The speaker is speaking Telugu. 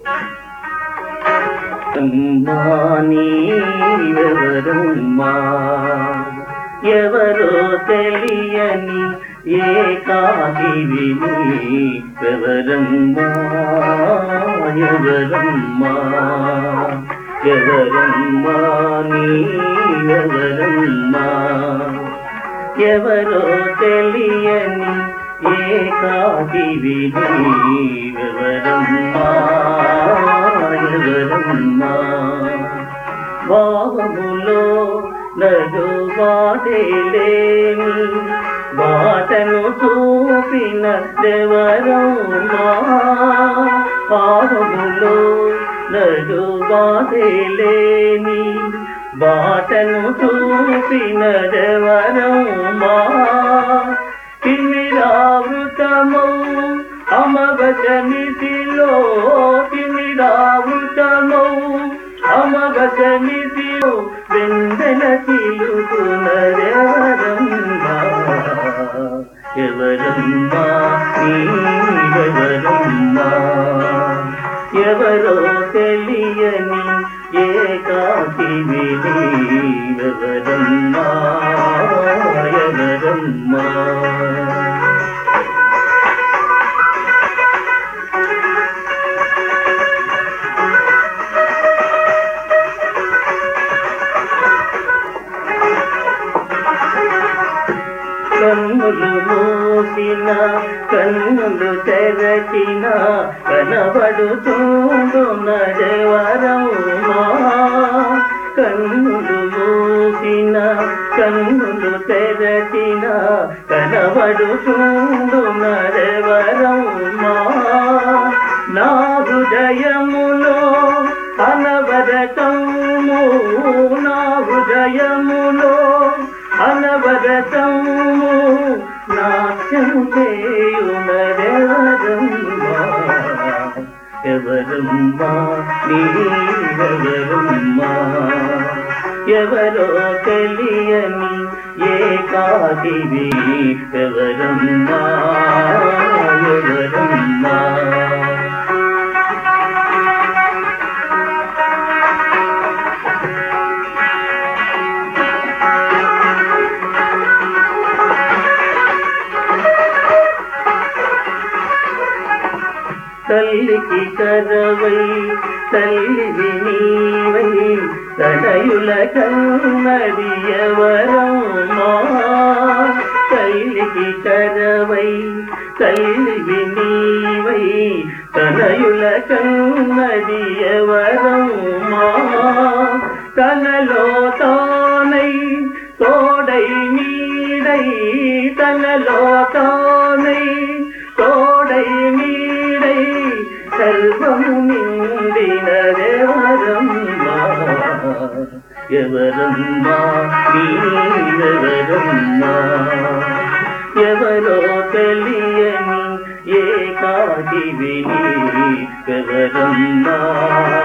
అమ్మా నీవెవరమ్మా ఎవరో తెలియని ఏకాకివి నీవెవరమ్మా ఎవరమ్మా ఎవరమ్మా నీవెవరమ్మా ఎవరో తెలియని ఏకాకివి నీవెవరమ్మా ఎవరమ్మా భావములో నడు బాటేలేని బాటను చూపిన దేవరమ్మా పాదములో నడు బాటేలేని బాటను చూపిన దేవరమ్మా తిమిరావృతమౌ అమగజనితిలో తిమిరావృతమౌ అమగజనితిలో వెందన తిలుగునరెవరమ్మా ఎవరమ్మా నీవెవరమ్మా ఎవరో తెలియని ఏకాకివి నీవెవరమ్మా ఎవరమ్మా కన్నులు మూసిన కన్నులు తెరచిన కనబడుతుండు నడవరమ్మా కన్నులు మూసిన కన్నులు తెరచిన కనబడుతుండు నడవరమ్మా నా హృదయములో అనవరతము నా హృదయములో అనవరతము నాట్యము చేయునరెవరమ్మా ఎవరమ్మా నీవెవరమ్మా ఎవరో తెలియని ఏకాకివి ఎవరమ్మా ఎవరమ్మా తల్లికి కరవై తల్లివి నీవై తనయుల కన్నది ఎవరమ్మా తల్లికి కరవై తల్లివి నీవై తనయుల కన్నది ఎవరమ్మా తనలో తానై తోడై నీడై తనలో తానై తోడై నీడై సర్వము నిండినరెవరమ్మా ఎవరమ్మా నీవెవరమ్మా ఎవరో తెలియని ఏకాకివి ఎవరమ్మా